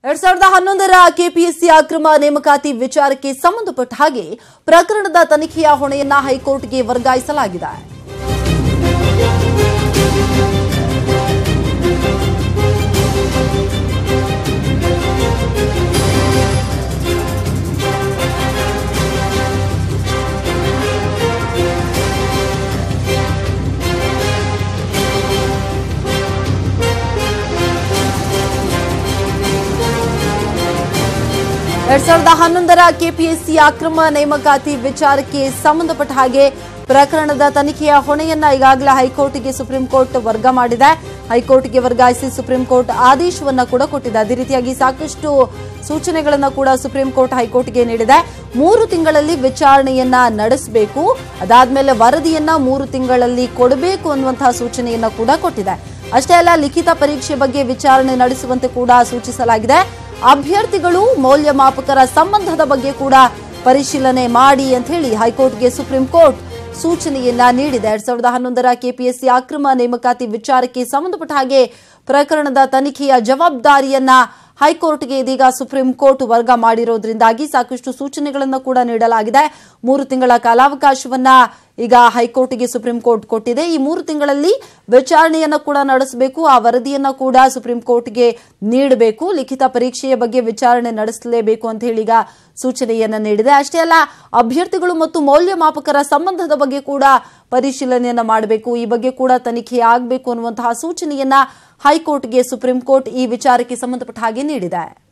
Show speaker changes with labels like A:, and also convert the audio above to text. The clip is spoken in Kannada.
A: ಎರಡ್ ಸಾವಿರದ ಹನ್ನೊಂದರ ಕೆಪಿಎಸ್ಸಿ ಅಕ್ರಮ ನೇಮಕಾತಿ ವಿಚಾರಕ್ಕೆ ಸಂಬಂಧಪಟ್ಟ ಹಾಗೆ ಪ್ರಕರಣದ ತನಿಖೆಯ ಹೊಣೆಯನ್ನ ಹೈಕೋರ್ಟ್ಗೆ ವರ್ಗಾಯಿಸಲಾಗಿದೆ ಎರಡ್ ಸಾವಿರದ ಹನ್ನೊಂದರ ಕೆಪಿಎಸ್ಸಿ ಅಕ್ರಮ ನೇಮಕಾತಿ ವಿಚಾರಕ್ಕೆ ಸಂಬಂಧಪಟ್ಟ ಹಾಗೆ ಪ್ರಕರಣದ ತನಿಖೆಯ ಹೊಣೆಯನ್ನ ಈಗಾಗಲೇ ಹೈಕೋರ್ಟ್ಗೆ ಸುಪ್ರೀಂ ಕೋರ್ಟ್ ವರ್ಗ ಮಾಡಿದೆ ಹೈಕೋರ್ಟ್ಗೆ ವರ್ಗಾಯಿಸಿ ಸುಪ್ರೀಂ ಕೋರ್ಟ್ ಆದೇಶವನ್ನ ಕೂಡ ಕೊಟ್ಟಿದೆ ಅದೇ ರೀತಿಯಾಗಿ ಸಾಕಷ್ಟು ಸೂಚನೆಗಳನ್ನ ಕೂಡ ಸುಪ್ರೀಂ ಕೋರ್ಟ್ ಹೈಕೋರ್ಟ್ಗೆ ನೀಡಿದೆ ಮೂರು ತಿಂಗಳಲ್ಲಿ ವಿಚಾರಣೆಯನ್ನ ನಡೆಸಬೇಕು ಅದಾದ್ಮೇಲೆ ವರದಿಯನ್ನ ಮೂರು ತಿಂಗಳಲ್ಲಿ ಕೊಡಬೇಕು ಅನ್ನುವಂತಹ ಸೂಚನೆಯನ್ನ ಕೂಡ ಕೊಟ್ಟಿದೆ ಅಷ್ಟೇ ಅಲ್ಲ ಲಿಖಿತ ಪರೀಕ್ಷೆ ಬಗ್ಗೆ ವಿಚಾರಣೆ ನಡೆಸುವಂತೆ ಕೂಡ ಸೂಚಿಸಲಾಗಿದೆ ಅಭ್ಯರ್ಥಿಗಳು ಮೌಲ್ಯಮಾಪಕರ ಸಂಬಂಧದ ಬಗ್ಗೆ ಕೂಡ ಪರಿಶೀಲನೆ ಮಾಡಿ ಅಂತ ಹೇಳಿ ಹೈಕೋರ್ಟ್ಗೆ ಸುಪ್ರೀಂ ಕೋರ್ಟ್ ಸೂಚನೆಯನ್ನ ನೀಡಿದೆ ಎರಡ್ ಸಾವಿರದ ಹನ್ನೊಂದರ ಕೆಪಿಎಸ್ಸಿ ಅಕ್ರಮ ನೇಮಕಾತಿ ವಿಚಾರಕ್ಕೆ ಸಂಬಂಧಪಟ್ಟ ಹಾಗೆ ಪ್ರಕರಣದ ತನಿಖೆಯ ಜವಾಬ್ದಾರಿಯನ್ನ ಹೈಕೋರ್ಟ್ಗೆ ಇದೀಗ ಸುಪ್ರೀಂ ಕೋರ್ಟ್ ವರ್ಗ ಮಾಡಿರೋದ್ರಿಂದಾಗಿ ಸಾಕಷ್ಟು ಸೂಚನೆಗಳನ್ನು ಕೂಡ ನೀಡಲಾಗಿದೆ ಮೂರು ತಿಂಗಳ ಕಾಲಾವಕಾಶವನ್ನ ಈಗ ಹೈಕೋರ್ಟ್ಗೆ ಸುಪ್ರೀಂ ಕೋರ್ಟ್ ಕೊಟ್ಟಿದೆ ಈ ಮೂರು ತಿಂಗಳಲ್ಲಿ ವಿಚಾರಣೆಯನ್ನ ಕೂಡ ನಡೆಸಬೇಕು ಆ ವರದಿಯನ್ನ ಕೂಡ ಸುಪ್ರೀಂ ಕೋರ್ಟ್ಗೆ ನೀಡಬೇಕು ಲಿಖಿತ ಪರೀಕ್ಷೆಯ ಬಗ್ಗೆ ವಿಚಾರಣೆ ನಡೆಸಲೇಬೇಕು ಅಂತ ಹೇಳಿ ಈಗ ಸೂಚನೆಯನ್ನ ನೀಡಿದೆ ಅಷ್ಟೇ ಅಲ್ಲ ಅಭ್ಯರ್ಥಿಗಳು ಮತ್ತು ಮೌಲ್ಯಮಾಪಕರ ಸಂಬಂಧದ ಬಗ್ಗೆ ಕೂಡ ಪರಿಶೀಲನೆಯನ್ನ ಮಾಡಬೇಕು ಈ ಬಗ್ಗೆ ಕೂಡ ತನಿಖೆ ಆಗಬೇಕು ಅನ್ನುವಂತಹ ಸೂಚನೆಯನ್ನ ಹೈಕೋರ್ಟ್ಗೆ ಸುಪ್ರೀಂ ಕೋರ್ಟ್ ಈ ವಿಚಾರಕ್ಕೆ ಸಂಬಂಧಪಟ್ಟ ಹಾಗೆ ನೀಡಿದೆ